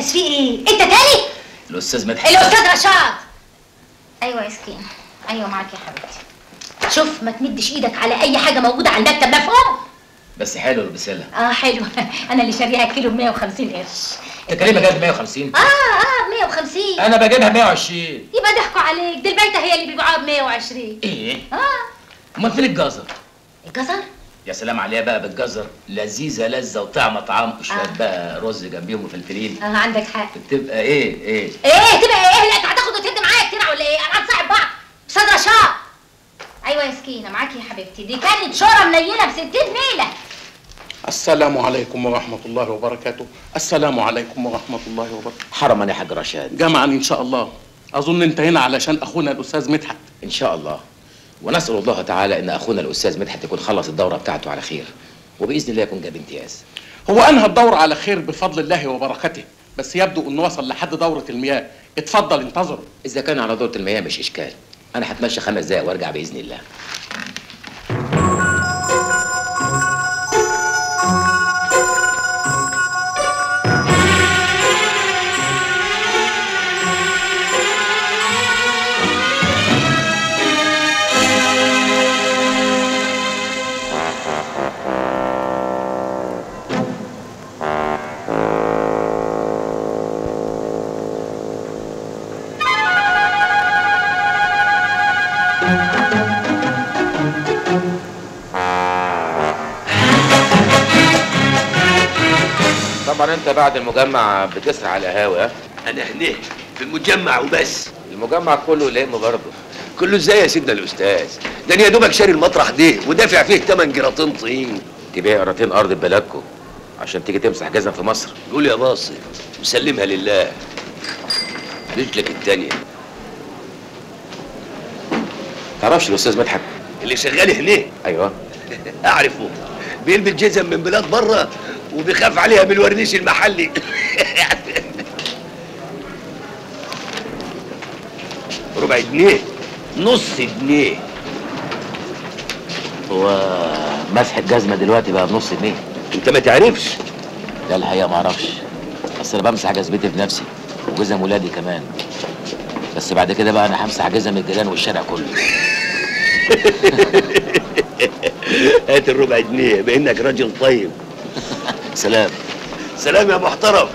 بس في ايه انت تاني الاستاذ مدحت الاستاذ رشاد ايوه يا سكين ايوه معاك يا حبيبتي شوف ما تمدش ايدك على اي حاجه موجوده على المكتب مفهوم بس حلو البسله اه حلو انا اللي شاريها كيلو ب 150 قرش انت كريمه جايب 150 اه اه 150 انا بجيبها 120 يبقى ضحكوا عليك دي البيته هي اللي بيبيعوها ب 120 ايه اه امال فين الجزر الجزر يا سلام عليها بقى بالجزر لذيذه لذه وطعمه طعام وشويه آه. بقى رز جنبيهم وفلفلين اه عندك حق بتبقى ايه ايه ايه تبقى ايه لا انت هتاخد وتدي معايا كتير ولا ايه انا هنصاحب بعض استاذ رشاد ايوه يا سكينه معاكي يا حبيبتي دي كانت شوره منيله ب 60 نيله السلام عليكم ورحمة الله وبركاته السلام عليكم ورحمة الله وبركاته حرما يا حاج رشاد جمعا إن شاء الله أظن أنت هنا علشان أخونا الأستاذ مدحت ان شاء الله ونسال الله تعالى ان اخونا الاستاذ مدحت يكون خلص الدوره بتاعته على خير وباذن الله يكون جاب امتياز هو أنهى الدورة على خير بفضل الله وبركته بس يبدو أنه وصل لحد دورة المياه اتفضل انتظروا اذا كان على دوره المياه مش اشكال انا هتمشى خمس دقايق وارجع باذن الله طبعا انت بعد المجمع بتسرع على القهاوي ها انا هنا في المجمع وبس المجمع كله لم برضه كله ازاي يا سيدنا الاستاذ ده انا يا دوبك شاري المطرح ده ودافع فيه 8 جراتين طين تبيع قراطين ارض ببلدكم عشان تيجي تمسح جزم في مصر قول يا باصي مسلمها لله رجلك التانية تعرفش الاستاذ مدحت اللي شغال هنا ايوه اعرفه بيلبس جزم من بلاد بره وبيخاف عليها من الورنيش المحلي ربع جنيه نص جنيه هو مسح الجزمه دلوقتي بقى بنص جنيه انت ما تعرفش لا الحقيقه ما اعرفش اصل انا بمسح جزمتي بنفسي وجزم ولادي كمان بس بعد كده بقى انا همسح جزم الجيران والشارع كله هات الربع جنيه بانك راجل طيب سلام سلام يا محترم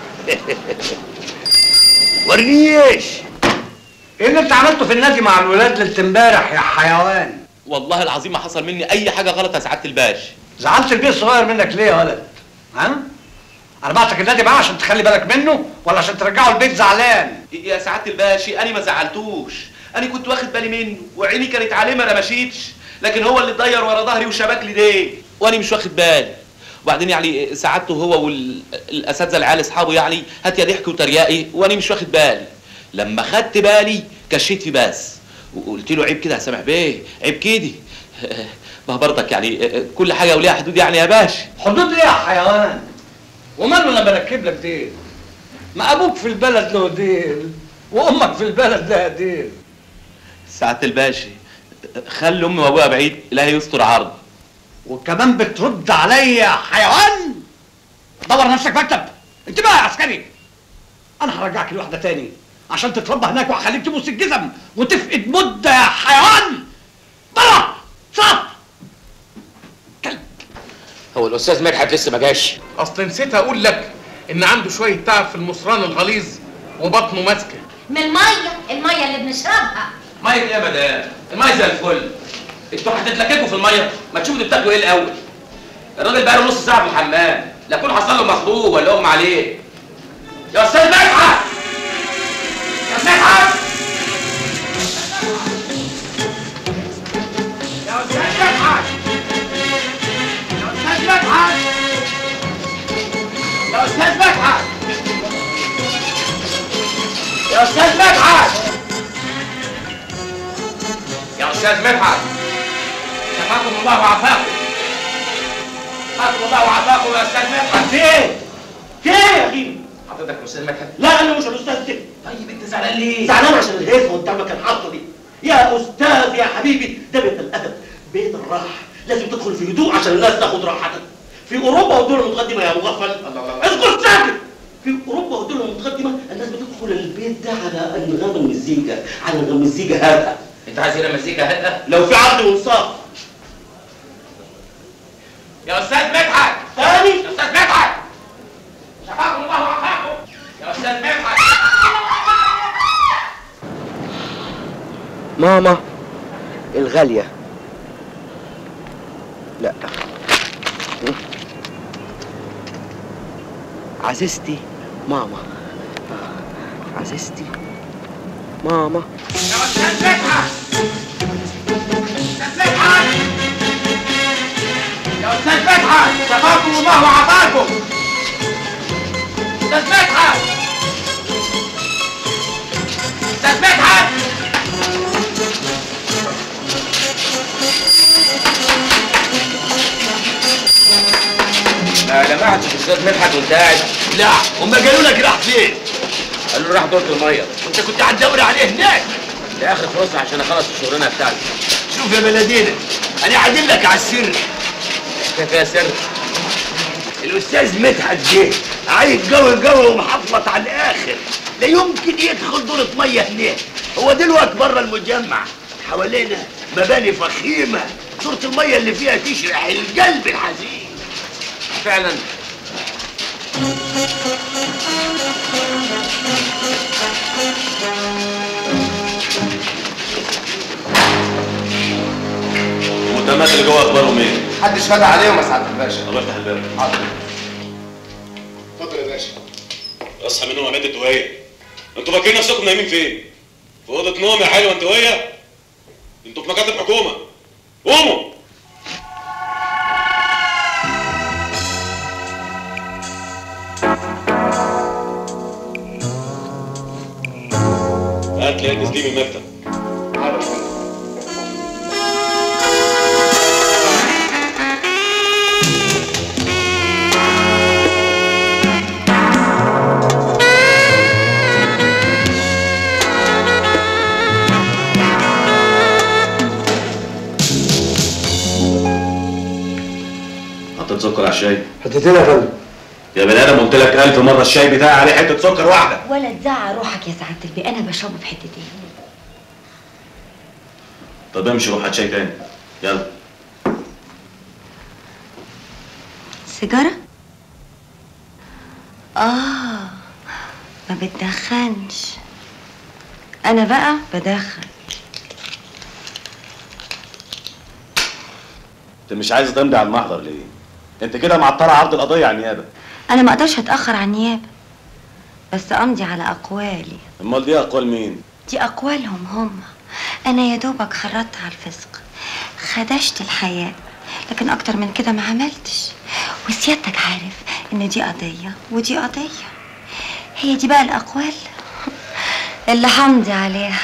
ورنيش ايه اللي انت عملته في النادي مع الولاد ليله امبارح يا حيوان والله العظيم ما حصل مني اي حاجه غلط يا سعاده الباش زعلت البيه الصغير منك ليه يا ولد ها انا بعتك النادي معاه عشان تخلي بالك منه ولا عشان ترجعه البيت زعلان يا سعاده الباشا انا ما زعلتوش انا كنت واخد بالي منه وعيني كانت عليه ما رمشيتش لكن هو اللي اتضير ورا ظهري وشبك لي ديل وانا مش واخد بالي وبعدين يعني سعادته هو والاساتذه العيال اصحابه يعني هات يا ضحك وتريقي وانا مش واخد بالي لما خدت بالي كشيت في بس وقلت له عيب كده يا سامح بيه عيب كده ما برضك يعني كل حاجه وليها حدود يعني يا باشا حدود ايه يا حيوان وماله لما بركب لك ديل ما ابوك في البلد له ديل وامك في البلد لها ديل سعاده الباشا خلي امي وابويا بعيد لا يستر عرض وكمان بترد عليا يا حيوان دور نفسك مكتب انتبه يا عسكري انا هرجعك لوحده تاني عشان تتربى هناك وهخليك تبوس الجزم وتفقد مده يا حيوان طلع صف هو الاستاذ مدحت لسه ما جاش أصل نسيت أقول لك إن عنده شوية تعب في المصران الغليظ وبطنه ماسكة من الميه الميه اللي بنشربها ميه ايه يا مدام؟ الميه زي الفل انتوا هتتلككوا في الميه ما تشوفوا دي بتاكلوا ايه الاول الراجل بقى له نص ساعه في الحمام لا يكون حصل له مخروق ولا اغمى عليه يا استاذ مدحت يا استاذ مدحت يا استاذ مدحت يا استاذ مدحت يا استاذ مدحت يا استاذ مدحت يا استاذ مدحت شفاكم الله وعافاكم شفاكم الله وعافاكم يا استاذ مدحت في ايه؟ في ايه يا غيبي؟ حضرتك يا استاذ مدحت لا انا مش الاستاذ ده طيب انت زعلان ليه؟ زعلان عشان الهيصه قدامك الحاطه دي يا استاذ يا حبيبي ده بيت الادب بيت الراحه لازم تدخل في هدوء عشان الناس تاخد راحتك في اوروبا والدول المتقدمه يا مغفل الله الله الله. اسكت ساكت في اوروبا ودول متقدمه الناس بتدخل البيت ده على انغام المزيكا على انغام المزيكا هادئه انت عايز هنا مزيكا هادئه لو في عقد وانصاف يا استاذ مدحت تاني يا استاذ مدحت شفاكم الله وعافاكم يا استاذ مدحت ماما الغالية لا عزيزتي ماما عزيزتي ماما يا استاذ مدحت استاذ مدحت يا استاذ مدحت شفاكم الله وعافاكم استاذ مدحت استاذ مدحت لا يا جماعه الاستاذ مدحت وانت قاعد لا هم قالوا لك راح فين قالوا له راح دورة الميه انت كنت هتدور عليه هناك ده اخر فرصه عشان اخلص الشغلانه بتاعتي شوف يا بلدينا انا عادل لك على السر كان فيها سر الاستاذ مدحت جه عايز قوي قوي ومحفلط على الاخر لا يمكن يدخل دورة ميه هناك هو دلوقتي بره المجمع حوالينا مباني فخيمه دورة الميه اللي فيها تشرح القلب الحزين فعلا المتهمات اللي جوه اخبارهم ايه؟ محدش فتح عليهم يا سعاده الباشا الله يفتح الباب اتفضل يا باشا اصحى من نوم يا انت وهي انتوا فاكرين نفسكم نايمين فين؟ في اوضه نوم يا حلوه انت وهي؟ انتوا في مكاتب حكومه قوموا هات لي تسليم المكتب حطيت سكر على الشاي حتتين يا فندم يا بني ادم قلت لك ألف مرة الشاي بتاعي عليه حتة سكر واحدة ولا تزعق روحك يا سعاده البي انا بشربه بحتتين طب امشي روح هات شاي تاني يلا سيجاره اه ما بتدخنش انا بقى بدخن انت مش عايز تمضي على المحضر ليه؟ انت كده معطله عرض القضيه على النيابه انا ما اقدرش اتاخر عن النيابه بس امضي على اقوالي امال دي اقوال مين؟ دي اقوالهم هم انا يا دوبك خرجت على الفسق خدشت الحياة لكن اكتر من كده ما عملتش وسيادتك عارف ان دي قضية ودي قضية هي دي بقى الاقوال اللي همضي عليها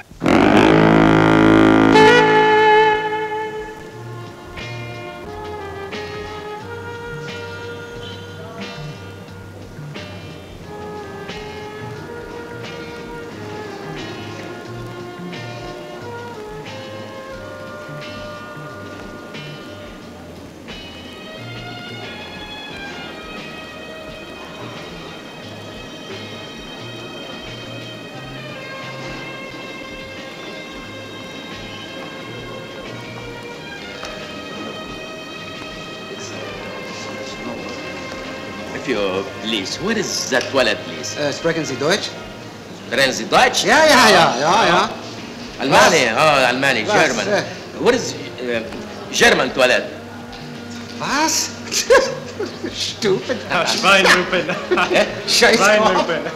If you please, where is that toilet, please? Äh, sprechen Sie Deutsch? Sprechen Sie Deutsch? Ja, ja, ja, ja, ja. Almani, oh, Almani, Was? German. Äh. What is uh, German toilet? Was? Stupid. Schweinhupen. Scheiß drauf. Schweinhupen.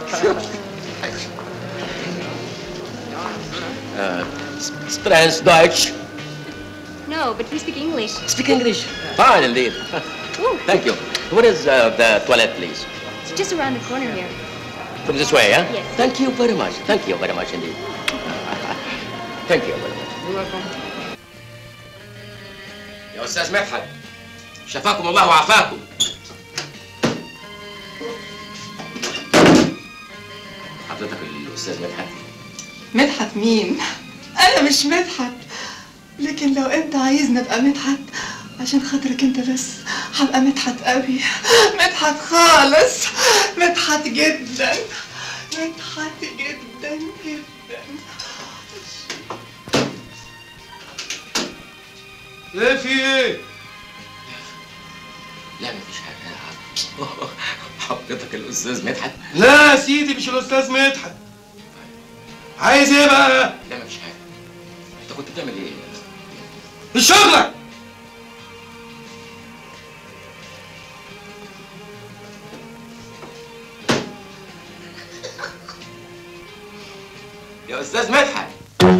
Uh, s- sprechen Sie Deutsch? No, but we speak English. Speak English. Fine, indeed. Thank you. What is uh, the toilet, please? It's just around the corner here. From this way, huh? Yes. Thank you very much. Thank you very much indeed. Thank you very much. You're welcome. يا استاذ مدحت شفاكم الله وعافاكم حضرتك الاستاذ مدحت مدحت مين؟ أنا مش مدحت لكن لو أنت عايزني أبقى مدحت عشان خاطرك أنت بس هبقى مدحت قوي مدحت خالص مدحت جدا مدحت جدا جدا ايه في ايه؟ لا مفيش حاجه حضرتك الاستاذ مدحت لا يا سيدي مش الاستاذ مدحت عايز ايه بقى؟ لا مفيش حاجه انت كنت بتعمل ايه في شغلك يا استاذ مدحت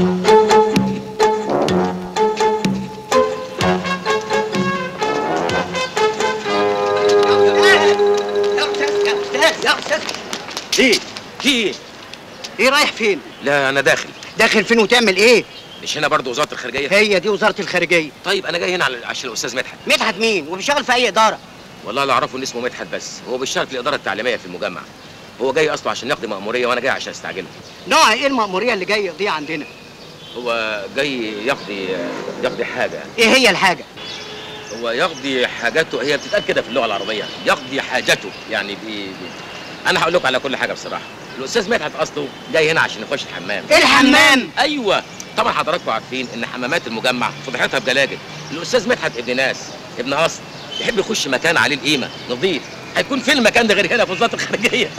يا استاذ يا استاذ يا استاذ ايه في ايه ايه رايح فين؟ لا انا داخل داخل فين وتعمل ايه؟ مش هنا برضه وزاره الخارجيه هي دي وزاره الخارجيه طيب انا جاي هنا على- عشان الاستاذ مدحت مدحت مين؟ وبيشتغل في اي اداره؟ والله اللي اعرفه ان اسمه مدحت بس هو بيشتغل في الاداره التعليميه في المجمع هو جاي اصله عشان يقضي مأمورية وانا جاي عشان استعجله نوع ايه المأموريه اللي جاي يقضيها عندنا؟ هو جاي يقضي يقضي حاجه ايه هي الحاجه؟ هو يقضي حاجته هي بتتقال كده في اللغه العربيه يقضي حاجته يعني بي... بي... انا هقول لكم على كل حاجه بصراحه الاستاذ مدحت اصله جاي هنا عشان يخش الحمام الحمام؟ ايوه طبعا حضراتكم عارفين ان حمامات المجمع فضيحتها بجلاجل الاستاذ مدحت ابن ناس ابن اصل يحب يخش مكان عليه القيمه نظيف هيكون فين المكان ده غير هنا في وزاره الخارجيه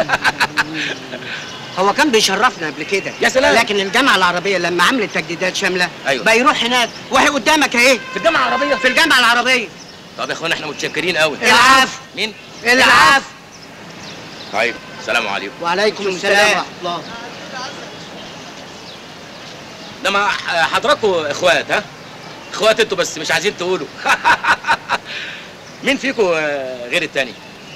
هو كان بيشرفنا قبل كده يا سلام. لكن الجامعه العربيه لما عملت تجديدات شامله أيوة. بقى يروح هناك وهي قدامك اهي في الجامعه العربيه في الجامعه العربيه طب يا اخوانا احنا متشكرين قوي العفو مين العفو طيب السلام عليكم وعليكم السلام ورحمه الله ده ما حضراتكم اخوات ها اخوات انتوا بس مش عايزين تقولوا مين فيكم آه، غير التاني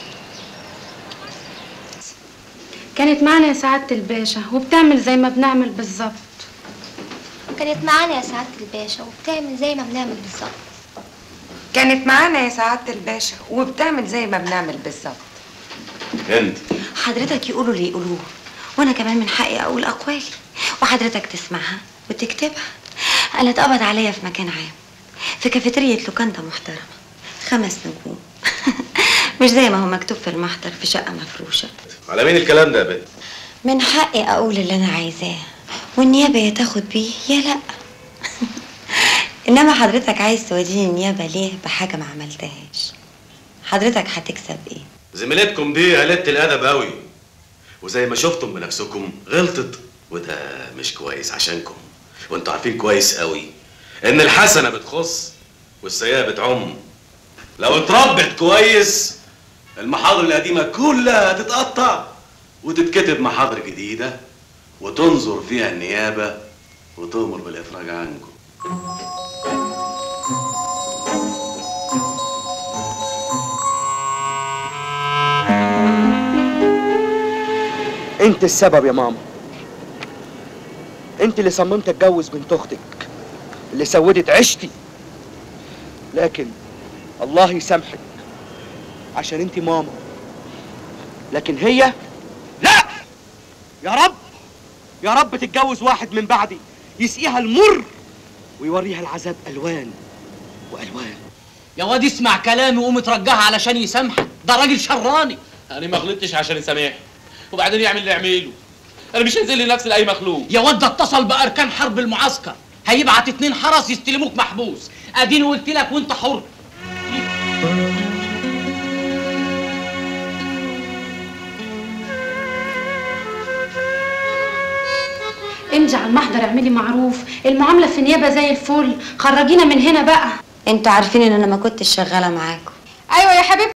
كانت معنا يا سعادة الباشا وبتعمل زي ما بنعمل بالظبط كانت معانا يا سعادة الباشا وبتعمل زي ما بنعمل بالظبط كانت معانا يا سعادة الباشا وبتعمل زي ما بنعمل بالظبط انت حضرتك يقولوا اللي يقولوه وانا كمان من حقي اقول اقوالي وحضرتك تسمعها وتكتبها انا اتقبض عليا في مكان عام في كافيتريا لوكاندا محترمه خمس نجوم مش زي ما هو مكتوب في المحضر في شقه مفروشه على مين الكلام ده يا بنت؟ من حقي اقول اللي انا عايزاه والنيابه يا تاخد بيه يا لا انما حضرتك عايز توديني النيابه ليه بحاجه ما عملتهاش حضرتك هتكسب ايه زميلتكم دي قلت الادب قوي وزي ما شفتم بنفسكم غلطت وده مش كويس عشانكم وانتوا عارفين كويس قوي ان الحسنه بتخص والسيئه بتعم لو اتربت كويس المحاضر القديمه كلها هتتقطع وتتكتب محاضر جديده وتنظر فيها النيابه وتؤمر بالافراج عنكم انت السبب يا ماما انت اللي صممت اتجوز بنت اختك اللي سودت عشتي لكن الله يسامحك عشان انت ماما لكن هي لا يا رب يا رب تتجوز واحد من بعدي يسقيها المر ويوريها العذاب الوان والوان يا واد اسمع كلامي وقوم ترجعها علشان يسامحك ده راجل شراني انا ما غلطتش عشان يسامحني وبعدين يعمل اللي يعمله انا مش هنزل نفسي لاي مخلوق يا واد ده اتصل باركان حرب المعسكر هيبعت اتنين حرس يستلموك محبوس اديني قلت لك وانت حر امجي على المحضر اعملي معروف المعاملة في النيابة زي الفل خرجينا من هنا بقى انتوا عارفين ان انا ما كنتش شغاله معاكم ايوه يا حبيبتي